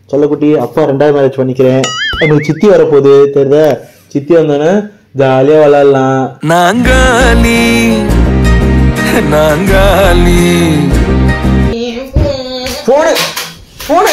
சொல்லக்குட்டி அப்பா ரெண்டாவது மேரேஜ் பண்ணிக்கிறேன் எனக்கு சித்தி வரப்போகுது தெரியுதா சித்தி வந்தோன்னே ஜாலியாக விளாட்லாம் நாங்காலி நாங்காலி போனு போனு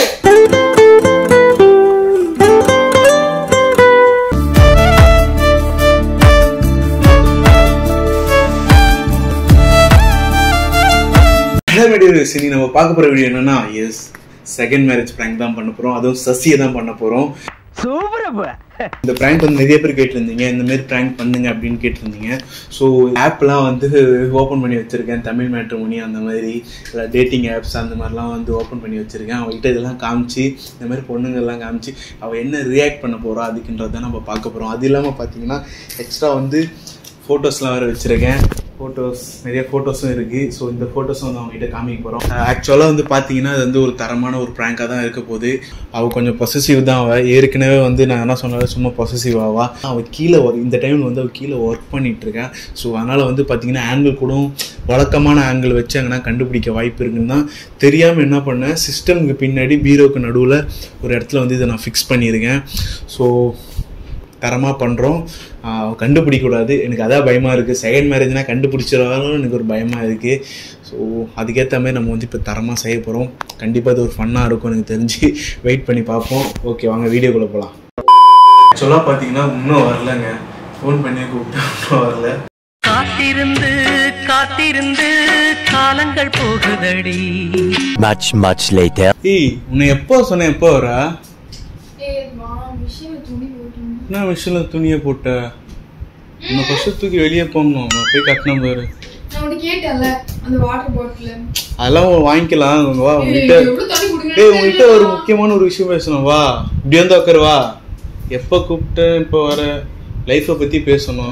வீடியோ சரி நம்ம பார்க்க போற வீடியோ என்னன்னா எஸ் செகண்ட் மேரேஜ் பிராங்க் தான் பண்ண போறோம் அதுவும் சசியை தான் பண்ண போறோம் இந்த பிராங்க் வந்து நிறைய பேர் கேட்டிருந்தீங்க இந்த மாதிரி பிராங்க் பண்ணுங்க அப்படின்னு கேட்டிருந்தீங்க ஸோ ஆப்லாம் வந்து ஓப்பன் பண்ணி வச்சிருக்கேன் தமிழ் மேட்ரிமோனி அந்த மாதிரி இல்லை டேட்டிங் ஆப்ஸ் அந்த மாதிரிலாம் வந்து ஓப்பன் பண்ணி வச்சிருக்கேன் அவங்ககிட்ட இதெல்லாம் காமிச்சு இந்த மாதிரி பொண்ணுங்கள்லாம் காமிச்சு அவள் என்ன ரியாக்ட் பண்ண போறா அதுக்குன்றதை நம்ம பார்க்க போகிறோம் அது இல்லாமல் பார்த்தீங்கன்னா எக்ஸ்ட்ரா வந்து ஃபோட்டோஸ்லாம் வேறு வச்சுருக்கேன் ஃபோட்டோஸ் நிறைய ஃபோட்டோஸும் இருக்குது ஸோ இந்த ஃபோட்டோஸும் வந்து அவங்ககிட்ட காமிக்க போகிறோம் ஆக்சுவலாக வந்து பார்த்தீங்கன்னா அது வந்து ஒரு தரமான ஒரு ப்ராங்காக தான் இருக்க போகுது அவள் கொஞ்சம் பொசசிவ் தான் அவள் ஏற்கனவே வந்து நான் என்ன சொன்னாலும் சும்மா பொசசிவ் ஆவா அவள் கீழே ஒர்க் இந்த டைமில் வந்து அவள் கீழே ஒர்க் பண்ணிட்டு இருக்கா ஸோ அதனால் வந்து பார்த்தீங்கன்னா ஆங்கிள் கூட வழக்கமான ஆங்கிள் வச்சாங்கன்னா கண்டுபிடிக்க வாய்ப்பு இருக்குன்னு தான் தெரியாமல் என்ன பண்ணேன் சிஸ்டம்க்கு பின்னாடி பீரோக்கு நடுவில் ஒரு இடத்துல வந்து இதை நான் ஃபிக்ஸ் பண்ணியிருக்கேன் ஸோ தரமாக பண்ணுறோம் கண்டுபிடிக்கக்கூடாது எனக்கு அதான் பயமாக இருக்குது செகண்ட் மேரேஜ்னா கண்டுபிடிச்சிருவாலும் எனக்கு ஒரு பயமாக இருக்குது ஸோ அதுக்கேற்ற மாதிரி நம்ம வந்து இப்போ தரமாக செய்ய போகிறோம் கண்டிப்பாக அது ஒரு ஃபன்னாக இருக்கும் எனக்கு தெரிஞ்சு வெயிட் பண்ணி பார்ப்போம் ஓகே வாங்க வீடியோக்குள்ளே போகலாம் ஆக்சுவலாக பார்த்தீங்கன்னா இன்னும் வரலங்க ஃபோன் பண்ணி கூப்பிட்டு இன்னும் வரல காத்திருந்து காத்திருந்து காலங்கள் போகுதடி Much, much later. ஏய் உன்னை எப்போ சொன்னேன் எப்போ வரா ஏய் மா மிஷின்ல துணி போட்டுருந்தேன் என்ன விஷயம் துணியை போட்ட உன்னை ஃபஸ்ட்டு தூக்கி வெளியே போடணும் நான் போய் கட்டின பாரு நான் உனக்கு கேட்டேன்ல அந்த வாட்டர் பாட்டில் அதெல்லாம் வாங்கிக்கலாம் உங்க வா உங்ககிட்ட எவ்வளவு தண்ணி குடிக்கணும் ஏய் உங்ககிட்ட ஒரு முக்கியமான ஒரு விஷயம் பேசணும் வா இப்படி வந்து உட்காரு வா எப்போ கூப்பிட்டேன் இப்போ வர லைஃப்பை பற்றி பேசணும்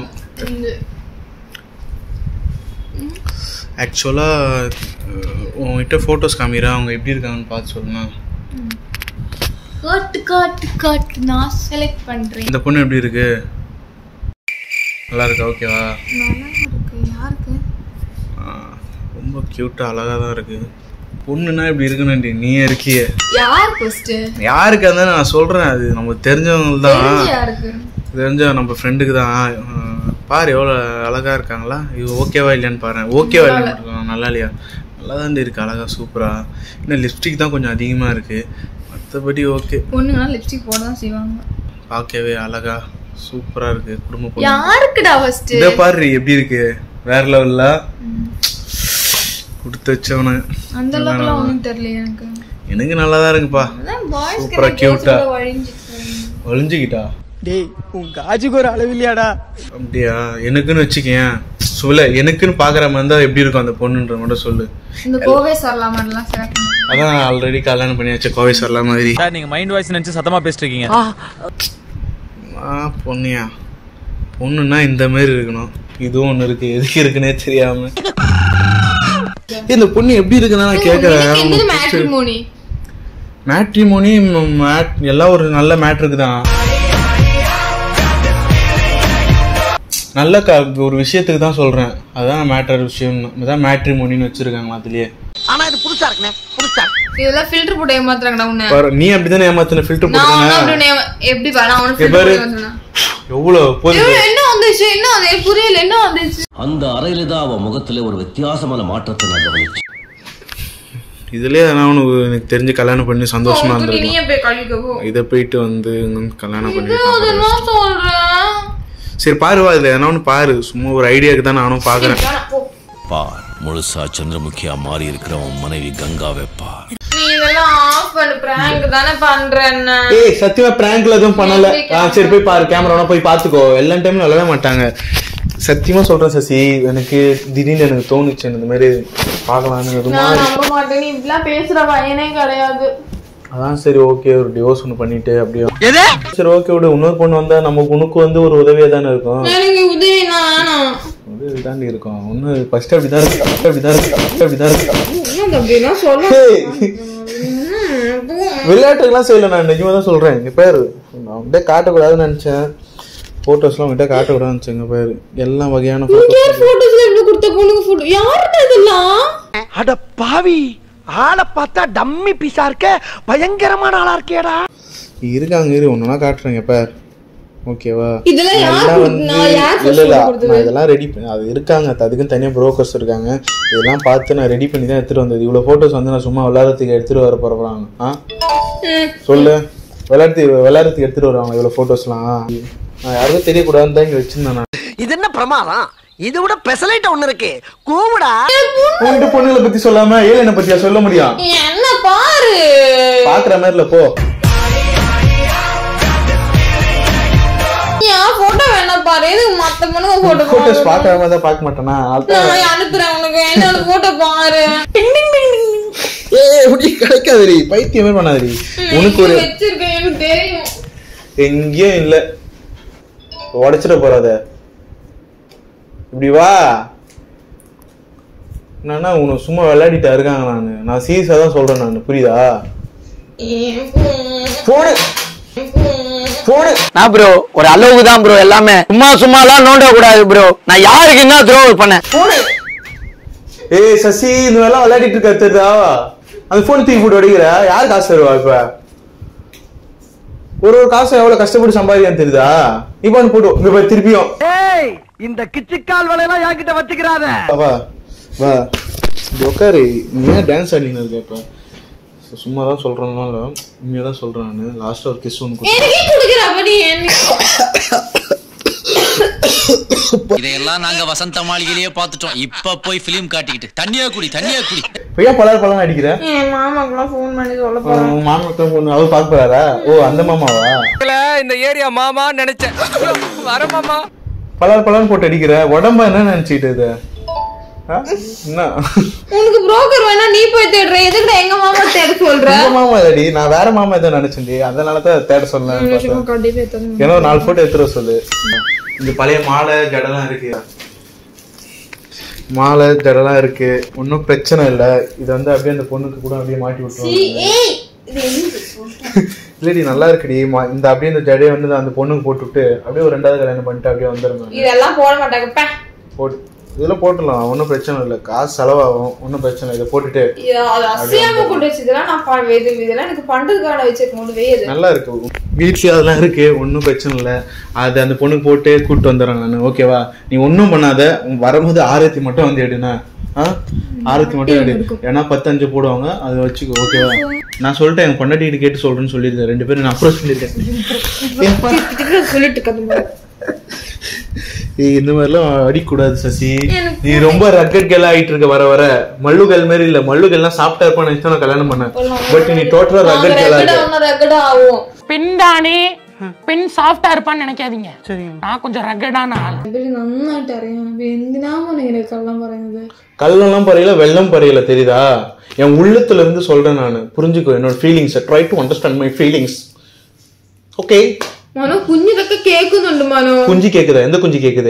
ஆக்சுவலாக உங்ககிட்ட ஃபோட்டோஸ் காமிக்கிறேன் அவங்க எப்படி இருக்காங்கன்னு பார்த்து சொல்லுங்க காட்டு காட்டு காட்டு நான் செலக்ட் பண்றேன் இந்த பொண்ணு எப்படி இருக்கு நல்லா இருக்கா ஓகேவா நல்லா இருக்கு யாருக்கு ரொம்ப க்யூட்டாக அழகாக தான் இருக்கு பொண்ணுன்னா இப்படி இருக்குன்னு நீயே இருக்கியே யார் ஃபர்ஸ்ட் யாருக்கு அந்த நான் சொல்கிறேன் அது நம்ம தெரிஞ்சவங்க தான் யாருக்கு தெரிஞ்ச நம்ம ஃப்ரெண்டுக்கு தான் அஹ், பாரு எவ்வளோ அழகா இருக்காங்களா இது ஓகேவா இல்லையான்னு பாரு ஓகேவா இல்லையான்னு நல்லா இல்லையா நல்லா தான் இருக்கு அழகா சூப்பரா இன்னும் லிப்ஸ்டிக் தான் கொஞ்சம் அதிகமாக இருக்கு மற்றபடி ஓகே பொண்ணுங்கலாம் லிப்ஸ்டிக் போட தான் செய்வாங்க பார்க்கவே அழகா சூப்பரா இருக்கு குடும்ப பொண்ணு யாருக்குடா ஃபர்ஸ்ட் இதை பாரு எப்படி இருக்கு வேற லெவல்ல கொடுத்து வச்சவன அந்த அளவுக்குலாம் ஒன்றும் தெரியல எனக்கு எனக்கு நல்லா தான் இருக்குப்பா அதான் பாய்ஸ் சூப்பரா cute ஆ. வழிஞ்சு ஒளிஞ்சுக்கிட்டா டேய் உன் காஜுக்கு ஒரு அளவு இல்லையாடா அப்படியா எனக்குன்னு வச்சுக்கேன் சொல்ல எனக்குன்னு பாக்குற மாதிரி இருந்தா எப்படி இருக்கும் அந்த பொண்ணுன்ற மட்டும் சொல்லு இந்த கோவை சரலாமன்லாம் செலக்ட் பண்ணி அதான் ஆல்ரெடி கல்யாணம் பண்ணியாச்சு கோவை சொல்லா மாதிரி சார் நீங்க மைண்ட் வாய்ஸ் நினைச்சு சத்தமா பேசிட்டு இருக்கீங்க ஆ பொண்ணியா பொண்ணுன்னா இந்த மாதிரி இருக்கணும் இதுவும் ஒண்ணு இருக்கு எதுக்கு இருக்குன்னே தெரியாம ஏய், இந்த பொண்ணு எப்படி இருக்குன்னு நான் கேக்குறேன் மேட்ரிமோனி மேட்ரிமோனி எல்லாம் ஒரு நல்ல மேட்ருக்கு தான் நல்ல க ஒரு விஷயத்துக்கு தான் சொல்றேன் அதான் மேட்டர் விஷயம் அதான் மேட்ரிமோனின்னு வச்சிருக்காங்களா அதுலயே ஆனா இது புதுசா இருக்குண்ணே புதுசா இதெல்லாம் ஃபில்டர் போட்டு ஏமாத்துறாங்கடா உன்னை பாரு, நீ அப்படிதானே ஏமாத்தின ஃபில்டர் நான் போட்டுருங்க வந்து அப்படி உன்னை எப்படி பாரு நான் உனக்கு இங்க ஃபில்டர் பாரு. போட்டு ஏமாத்துனா எவ்வளவு போதும் ஐயோ, என்ன வந்துச்சு என்ன வந்து எனக்கு புரியல என்ன வந்துச்சு அந்த அறையில தான் அவன் முகத்துல ஒரு வித்தியாசமான மாற்றத்தை நான் கவனிச்சேன் இதுலயே நான் உனக்கு எனக்கு தெரிஞ்சு கல்யாணம் பண்ணி சந்தோஷமா உன் துணி நீயே இருந்திருக்கும் போய் கழுவிக்க போ இதை போயிட்டு வந்து இன்னும் கல்யாணம் அது பண்ணிருக்காங்க நான் சொல்றேன் சரி பாருவா இதுல என்ன ஒன்று பாரு சும்மா ஒரு ஐடியாக்கு தான் நானும் பாக்குறேன் வேணாம், போ. பார் முழுசா சந்திரமுகியா மாறி இருக்கிற உன் மனைவி கங்காவை பார் நீ இதெல்லாம் ஆஃப் பண்ணு பிராங்க் தானே பண்றேன்னு ஏய் சத்தியமா பிராங்க்ல எதுவும் பண்ணல ஆ, சரி போய் பாரு கேமரா போய் பாத்துக்கோ எல்லா டைமும் நல்லாவே மாட்டாங்க சத்தியமா சொல்றேன் சசி எனக்கு திடீர்னு எனக்கு தோணுச்சு இந்த மாதிரி பார்க்கலாம்னு ஒரு நான் மாதிரி நம்ப மாட்டேன் நீ இப்படிலாம் பேசுற பையனே கிடையாது அதான் சரி ஓகே ஒரு டிவோர்ஸ் ஒன்று பண்ணிட்டு அப்படியே சரி ஓகே விடு இன்னொரு பொண்ணு வந்தா நமக்கு உனக்கு வந்து ஒரு உதவியா தானே இருக்கும் எனக்கு உதவி நான் வேணாம் உதவி தாண்டி இருக்கும் ஒன்று ஃபர்ஸ்ட் அப்படிதான் இருக்கு first அப்படிதான் இருக்கு first அப்படிதான் இருக்கு என்ன அப்படிலாம் சொல்ல ஏய், விளையாட்டுக்கெல்லாம் செய்யல நான் நிஜமா தான் சொல்றேன் இங்க பேரு நான் அப்படியே காட்டக்கூடாதுன்னு நினைச்சேன் போட்டோஸ்லாம் விட்டா காட்டக்கூடாதுன்னு நினைச்சேன் இங்க பேரு எல்லா வகையான போட்டோஸ் போட்டோஸ்ல எப்படி கொடுத்த பொண்ணுக்கு போட்டோ யாருடா இதெல்லாம் அட பாவி ஆளை பார்த்தா டம்மி பீஸா இருக்க பயங்கரமான ஆளா இருக்கேடா இருக்காங்க இரு ஒன்றுனா காட்டுறேங்க பார் ஓகேவா இதெல்லாம் யார் எல்லாம் கொடுத்தா? யார் இல்ல இல்ல first கொடுத்தது? நான் இதெல்லாம் ரெடி பண்ணி அது இருக்காங்க அதுக்குன்னு தனியாக ப்ரோக்கர்ஸ் இருக்காங்க இதெல்லாம் பார்த்து நான் ரெடி பண்ணி தான் எடுத்துட்டு வந்தது இவ்வளோ ஃபோட்டோஸ் வந்து நான் சும்மா விளையாடுறதுக்கு எடுத்துட்டு வர போறாங்க ஆ சொல்லு விளையாடுறது விளையாடுறதுக்கு எடுத்துட்டு வருவாங்க இவ்வளோ ஃபோட்டோஸ்லாம் நான் யாருக்கும் தெரியக்கூடாதுன்னு தான் இங்கே வச்சிருந்தேன் நான் இது என்ன பிரமாதம் இது விட பெசலைட் ஒண்ணு இருக்கு கூவுடா உன்கிட்ட பொண்ணுங்களை பத்தி சொல்லாம ஏழனை பத்தியா சொல்ல முடியும் என்ன பாரு பாக்குற மாதிரி இல்ல போ என் போட்டோ வேணா பாரு எதுக்கு மத்த பொண்ணுங்க போட்டோ ஃபோட்டோஸ் பாக்குற மாதிரி தான் பார்க்க மாட்டேனா அதான் நான் அனுப்புறேன் உனக்கு என்னோட போட்டோ பாரு ஏய் இப்படி கிடைக்காதுடி பைத்தியமே பண்ணாதடி உனக்கு ஒரு வச்சிருக்கேன் எனக்கு தெரியும் எங்கேயும் இல்ல உடைச்சிட போறாத இப்படி வா என்னன்னா உனக்கு சும்மா விளையாடிட்டா இருக்காங்க நானு நான் சீரியஸா தான் சொல்றேன் நான் புரியுதா என் phone. போனு போனு நான் ப்ரோ ஒரு அளவுக்கு தான் ப்ரோ எல்லாமே சும்மா சும்மாலாம் நோண்ட கூடாது ப்ரோ நான் யாருக்கு என்ன த்ரோவல் பண்ணேன் போனு ஏய் சசி இந்த மாதிரிலாம் விளையாடிட்டு இருக்க தெரியுதா அந்த போன் தூக்கி போட்டு உடைக்கிற யார் காசு தருவா இப்ப ஒரு ஒரு காசு எவ்வளவு கஷ்டப்பட்டு சம்பாதிக்கான்னு தெரியுதா இப்போ வந்து போட்டு இங்க பாரு திருப்பியும் ஏய் இந்த கிச்சிக்கால் வேலையெல்லாம் என்கிட்ட வச்சுக்கிறாத வா வா இப்படி உட்காரு நீ ஏன் டான்ஸ் ஆடினு இருக்க இப்ப சு- சும்மா தான் சொல்றேன்னால உண்மையா தான் சொல்றேன் நான் லாஸ்டா ஒரு கிஸ் ஒன்று எனக்கே குடுக்குற அப்படி எனக்கு இதையெல்லாம் நாங்க வசந்த மாளிகையிலேயே பார்த்துட்டோம் இப்ப போய் பிலிம் காட்டிக்கிட்டு தண்ணியா குடி தண்ணியா குடி இப்போ ஏன் பலர் பழம் அடிக்கிற என் மாமாக்கெல்லாம் ஃபோன் பண்ணி சொல்ல போறேன் உன் மாமாக்கு பொண்ணு அவர் பார்க்க போறாரா ஓ அந்த மாமாவா இந்த ஏரியா மாமா நினைச்சேன் வர மாமா பலர் பலர் போட்டு அடிக்கிற உடம்ப என்ன நினைச்சிட்டு இது ஆ? என்ன உனக்கு புரோக்கர் வேணா நீ போய் தேடுற எதுக்கு எங்க மாமா தேட சொல்ற உங்க மாமா இல்லடி நான் வேற மாமா எதோ நினைச்சேன்டி அதனால தான் தேட சொன்னேன் பார்த்தேன். கண்டிப்பா எத்தனை ஏன்னா ஒரு நாலு போட்டோ எடுத்துட சொல்லு இந்த பழைய மாலை ஜடெல்லாம் இருக்கு மாலை ஜடெல்லாம் இருக்கு ஒன்றும் பிரச்சனை இல்லை இது வந்து அப்படியே அந்த பொண்ணுக்கு கூட அப்படியே மாட்டி விட்டுருவாங்க ஏய் இது என்ன இல்லடி நல்லா இருக்குடி மா- இந்த அப்படியே இந்த ஜடையை வந்து நான் அந்த பொண்ணுக்கு போட்டு விட்டு அப்படியே ஒரு ரெண்டாவது கல்யாணம் பண்ணிட்டு அப்படியே வந்துருங்க இதெல்லாம் போட மாட்டாங்க பே. போட்டு இதெல்லாம் போட்டுடலாம் ஒன்றும் பிரச்சனை இல்லை காசு செலவாகும் ஒன்றும் பிரச்சனை இல்லை இதை போட்டுட்டு இது அது அசியாம கொண்டு வச்சதெல்லாம் நான் ப- இது இதெல்லாம் எனக்கு பண்றதுக்கான வச்சிருக்க முடியும் வேது நல்லா இருக்கு வீட்லயே அதெல்லாம் இருக்கு ஒன்றும் பிரச்சனை இல்லை அது அந்த பொண்ணுக்கு போட்டு கூப்பிட்டு வந்துடுறேன் நான் ஓகேவா நீ ஒன்றும் பண்ணாத உன் வரும்போது ஆரத்தி மட்டும் வந்து எடுனா ஆ ஆரத்தி மட்டும் எடு ஏன்னா பத்து அஞ்சு போடுவாங்க அதை வச்சுக்கோ ஓகேவா நான் சொல்லிட்டேன் என் பொண்டாட்டிகிட்ட கேட்டு சொல்றேன்னு சொல்லியிருக்கேன் ரெண்டு பேரும் நான் அப்ரோச் பண்ணியிருக்கேன் சொல்லிட்டு இருக்கது ஏய், இந்த மாதிரிலாம் அடிக்கூடாது சசி நீ ரொம்ப ரக்கட் கேள் ஆயிட்டு இருக்க வர வர மல்லுகள் மாதிரி இல்ல மல்லுகள்லாம் சாப்பிட்டா இருப்பான்னு நினைச்சு நான் கல்யாணம் பண்ணேன் பட் நீ டோட்டலா ரக்கட் கேள் ரெகடா ஆயிட்ட ஒன்னும் ரெகடா ஆகும் பெண் தானே பெண் சாஃப்டா இருப்பான்னு நினைக்காதீங்க நான் கொஞ்சம் ரகடான ஆள் எப்படி நன்னாயிட்டாரு എന്തിനാമോ നിങ്ങളെല്ലാം പറയുന്നത് கல்லெல்லாம் பறையில வெள்ளம் பறையில தெரியுதா என் உள்ளத்துல இருந்து சொல்றேன் நான் புரிஞ்சுக்கோ என்னோட feelings try to understand my feelings okay മനോ കുഞ്ഞിതൊക്കെ കേൾക്കുന്നുണ്ട് മനോ குஞ்சு கேக்குதா எந்த குஞ்சு கேக்குது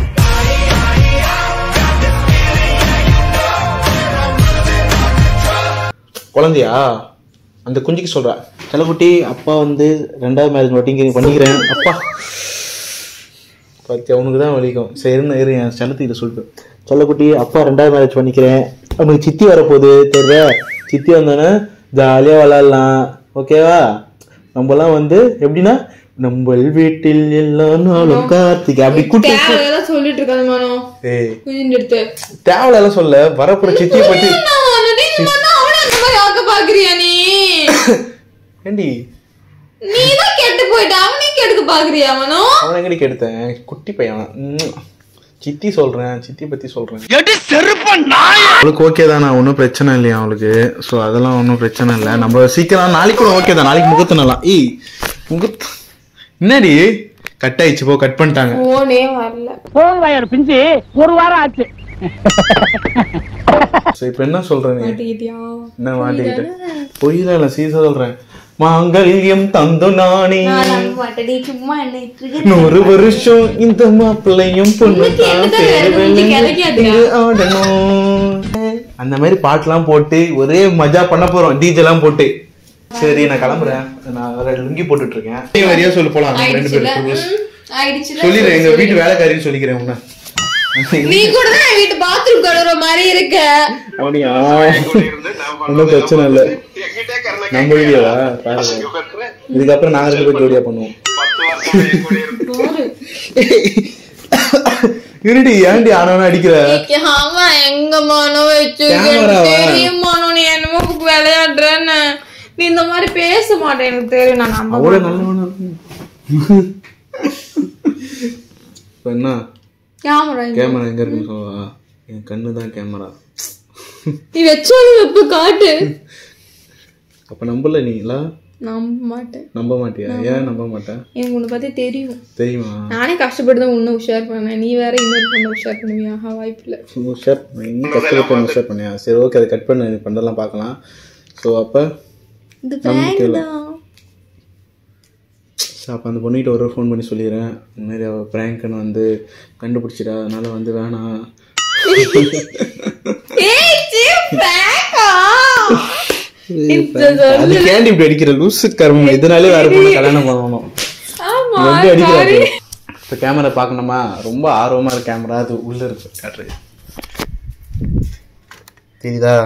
குழந்தையா அந்த குஞ்சுக்கு சொல்றா செல்லக்குட்டி அப்பா வந்து ரெண்டாவது மேரேஜ் வட்டிங்க பண்ணிக்கிறேன் அப்பா பத்தி அவனுக்கு தான் வலிக்கும் சரி இருந்த இரு என் செல்லத்துக்கிட்ட சொல்லிட்டு செல்லக்குட்டி அப்பா ரெண்டாவது மேரேஜ் பண்ணிக்கிறேன் அவனுக்கு சித்தி வரப்போகுது தெரியல சித்தி வந்தோன்னே ஜாலியாக விளாட்லாம் ஓகேவா நம்மலாம் வந்து எப்படின்னா நம்ம வீட்டில் எல்லா நாளும் கார்த்திகை அப்படி கூட்டி தேவையெல்லாம் சொல்லிட்டு இருக்காது மனோ ஏய் குஞ்சிட்டு எடுத்து தேவையில்லாம் சொல்ல வரப்போற சித்தியை பத்தி என்ன மனோ, நீ மனோ அவனை அந்த மாதிரி ஆக்க பாக்குறியா நீ ஏண்டி நீ தான் கெட்டு போயிட்ட அவனையும் கெடுக்க பாக்குறியா மனோ அவனை எங்கடி கெடுத்தேன் குட்டி பையன் அவன். உம். சித்தி சொல்றேன் சித்தி பத்தி சொல்றேன் அவளுக்கு ஓகே தானே ஒன்றும் பிரச்சனை இல்லையா அவளுக்கு ஸோ அதெல்லாம் ஒன்றும் பிரச்சனை இல்லை நம்ம சீக்கிரம் நாளைக்கு கூட ஓகே தான் நாளைக்கு முகத்து நல்லா ஈ முகத்து என்னடி கட் ஆயிடுச்சு போ கட் பண்ணிட்டாங்க போனே வரல போன் வயர் பிஞ்சு ஒரு வாரம் ஆச்சு ஸோ இப்போ என்ன சொல்ற நீ மாட்டிக்கிட்டியா என்ன மாட்டிக்கிட்டேன் பொய் தான் இல்லை சீசா சொல்றேன் மாங்கல்யம் தந்து நானே நான் நம்ப மாட்டேடி சும்மா என்ன இருக்கு நூறு வருஷம் இந்த மாப்பிள்ளையும் பொண்ணு உனக்கு தான் என்னதான் பேரு வேணும்? வெள்ளி நீ கிடைக்காதியா? திரு ஆடணும். அந்த மாதிரி பாட்டுலாம் போட்டு ஒரே மஜா பண்ண போறோம் டிஜே எல்லாம் போட்டு சரி நான் கிளம்புறேன் நான் வேற லுங்கி போட்டுட்டு இருக்கேன் நீ வரியா சொல்லு போலாம் நம்ம ரெண்டு ஆயிடுச்சுல பேரும் ம், ஆயிடுச்சுல சொல்லிடுறேன் எங்க வீட்டு வேலைக்காரின்னு சொல்லிக்கிறேன் உன்ன நீ கூட தான் என் வீட்டு பாத்ரூம் கழுவுற மாதிரி இருக்க அப்படியா ஒன்றும் பிரச்சனை இல்லை நம்ம வீடியோவா பாருங்க இதுக்கப்புறம் நாங்க ரெண்டு பேர் ஜோடியா பண்ணுவோம் இருடி ஏன்டி ஆனவன அடிக்கிற ஆமா எங்க மனோ வச்சு கேமராவா? தெரியும் மனோ நீ என்னமோ விளையாடுறேன்னு நீ இந்த மாதிரி பேச மாட்டேன் எனக்கு தெரியும் நான் நம்ப அவ்வளவு மாட்டேன். நல்லவனா இப்ப என்ன கேமரா இங்க. கேமரா எங்க இருக்குன்னு சொல்லவா என் கண்ணு தான் கேமரா நீ வச்சாலும் வெப்ப காட்டு அப்ப நம்பல நீங்களா நம்ப மாட்டேன் நம்ப மாட்டியா ஏன் நம்ப மாட்டேன் எனக்கு உன்னை பத்தி தெரியும் தெரியுமா நானே கஷ்டப்பட்டு தான் உன்னை உஷார் பண்ணேன் நீ வேற இன்னொரு பொண்ணு உஷார் பண்ணுவியா ஆஹா வாய்ப்பு இல்ல ஷேர் இன்னும் கஷ்டப்பட்டு ஷேர் பண்ணியா சரி ஓகே அதை கட் பண்ண பண்ணலாம் பார்க்கலாம் ஸோ அப்போ இது நம்பிக்கை prank இல்ல. தான் அப்போ அந்த பொண்ணுகிட்ட ஒரு ஃபோன் பண்ணி சொல்லிடுறேன் இந்த மாதிரி அவள் ப்ராங்க்னு வந்து கண்டுபிடிச்சிடா அதனால வந்து வேணாம் ஏய் சீ prank ஆ? அது கேண்டி இப்படி அடிக்கிற லூசு கர்மம் இதனாலே வேற பொண்ணு கல்யாணம் பண்ணணும் ஆமா எப்படி அடிக்கிறாரு sorry. இப்போ கேமரா பார்க்கணுமா ரொம்ப ஆர்வமா இருக்கு கேமரா அது உள்ள இருக்கு காட்டுறது தெரியுதா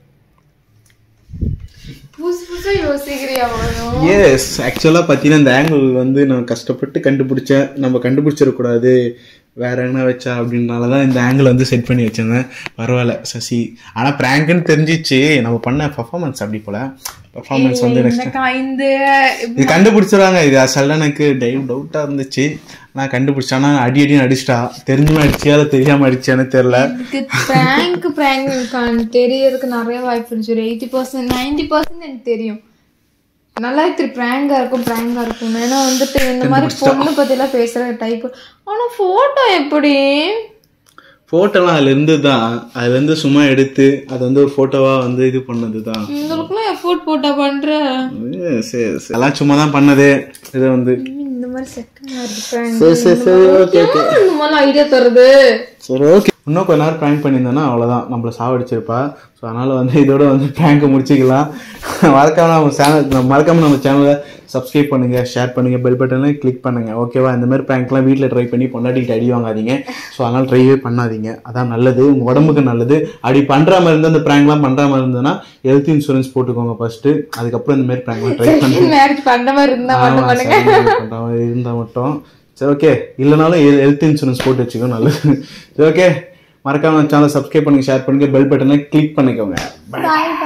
புதுசு புதுசா யோசிக்கிறியா மனோ எஸ் ஆக்சுவலாக பார்த்தீங்கன்னா இந்த ஆங்கிள் வந்து நான் கஷ்டப்பட்டு கண்டுபிடிச்சேன் நம்ம கண்டுபிடிச்சிடக்கூடாது வேற என்ன வச்சா அப்படின்றனால தான் இந்த ஆங்கிள் வந்து செட் பண்ணி வச்சிருந்தேன் பரவாயில்ல சசி ஆனால் ப்ராங்க்னு தெரிஞ்சிச்சு நம்ம பண்ண பர்ஃபார்மன்ஸ் அப்படி போல பர்ஃபார்மன்ஸ் வந்து இந்த நெக்ஸ்ட் கா- இந்த இது கண்டுபிடிச்சிருவாங்க இது அசல்ல எனக்கு டைவ் டவுட்டாக இருந்துச்சு நான் கண்டுபிடிச்சேன் ஆனால் அடி அடின்னு அடிச்சிட்டா தெரிஞ்சுமே அடிச்சியா இல்லை தெரியாமல் அடிச்சானே தெரில இதுக்கு prank prank எனக்கு தெரியறதுக்கு நிறைய வாய்ப்பு இருந்துச்சு ஒரு எயிட்டி பர்சன்ட் நைன்டி பர்சன்ட் எனக்கு தெரியும் நல்லா திரு பிராங்கா இருக்கும் பிராங்கா இருக்கும் ஏன்னா வந்துட்டு இந்த மாதிரி பொண்ணு பத்தி எல்லாம் பேசுற டைப் ஆனா போட்டோ எப்படி ஃபோட்டோலாம் அதில் இருந்து தான் அதுலேருந்து சும்மா எடுத்து அது வந்து ஒரு ஃபோட்டோவாக வந்து இது பண்ணது தான் உங்களுக்குலாம் எஃபோர்ட் போட்டா பண்ற சரி சரி அதெல்லாம் சும்மா தான் பண்ணது இது வந்து இந்த மாதிரி செகண்ட் இருக்கு prank. சரி சரி சரி ஓகே ஓகே யார் இந்த மாதிரி ஐடியா தருது சரி ஓகே இன்னும் கொஞ்ச நேரம் ப்ராங்க் பண்ணியிருந்தேன்னா அவ்வளோதான் நம்மளை சாவடிச்சிருப்பா ஸோ அதனால் வந்து இதோட வந்து ப்ராங்கை முடிச்சிக்கலாம் மறக்காம நம்ம சேனல் மறக்காம நம்ம சேனலை சப்ஸ்கிரைப் பண்ணுங்கள் ஷேர் பண்ணுங்கள் பெல் பட்டனை கிளிக் பண்ணுங்கள் ஓகேவா இந்த மாதிரி ப்ராங்க்லாம் வீட்டில் ட்ரை பண்ணி பொண்டாட்டிக்கிட்ட அடி வாங்காதீங்க ஸோ அதனால் ட்ரைவே பண்ணாதீங்க அதான் நல்லது உங்கள் உடம்புக்கு நல்லது அப்படி பண்ணுற மாதிரி இருந்தால் இந்த ப்ராங்க்லாம் பண்ணுற மாதிரி இருந்ததுன்னா ஹெல்த் இன்சூரன்ஸ் போட்டுக்கோங்க ஃபஸ்ட்டு அதுக்கப்புறம் இந்த மாதிரி ப்ராங்க்லாம் ட்ரை பண்ணுங்க மேரேஜ் பண்ற மாதிரி இருந்தா மட்டும் பண்ணுங்க இருந்தால் மட்டும் சரி ஓகே இல்லைனாலும் ஹெல்த் இன்சூரன்ஸ் போட்டு வச்சுக்கோ நல்லது சரி ஓகே மறக்காம சேனல் சப்ஸ்கிரைப் பண்ணுங்க ஷேர் பண்ணுங்க பெல் பட்டனை கிளிக் பண்ணிக்கோங்க Bye.